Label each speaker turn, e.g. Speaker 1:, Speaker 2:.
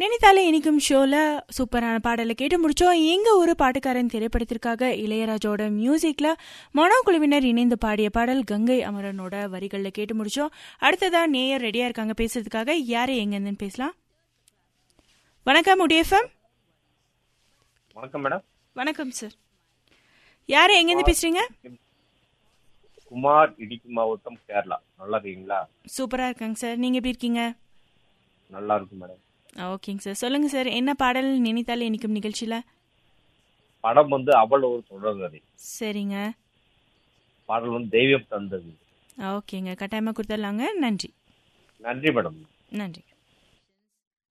Speaker 1: நினைத்தாலே இனிக்கும் ஷோல சூப்பரான பாடலை கேட்டு முடிச்சோம் எங்க ஒரு பாட்டுக்காரன் திரைப்படத்திற்காக இளையராஜோட மியூசிக்ல மனோ குழுவினர் இணைந்து பாடிய பாடல் கங்கை அமரனோட வரிகள்ல கேட்டு முடிச்சோம் அடுத்ததா நேயர் ரெடியா இருக்காங்க பேசுறதுக்காக யாரை எங்க இருந்துன்னு பேசலாம் வணக்கம் உடிஎஃப்எம்
Speaker 2: வணக்கம் மேடம்
Speaker 1: வணக்கம் சார் யாரு எங்க இருந்து பேசுறீங்க
Speaker 2: குமார் இடுக்கி மாவட்டம் கேரளா நல்லா இருக்கீங்களா
Speaker 1: சூப்பரா இருக்காங்க சார் நீங்க எப்படி இருக்கீங்க
Speaker 2: நல்லா இருக்கும் மேடம்
Speaker 1: ஓகேங்க சார் சொல்லுங்க சார் என்ன பாடல் நினைத்தாலே இனிக்கும் நிகழ்ச்சியில
Speaker 2: படம் வந்து அவள் ஒரு தொடர்கதை
Speaker 1: சரிங்க
Speaker 2: பாடல் வந்து தெய்வம் தந்தது
Speaker 1: ஓகேங்க கட்டாயமா கொடுத்துடலாங்க நன்றி
Speaker 2: நன்றி மேடம்
Speaker 1: நன்றி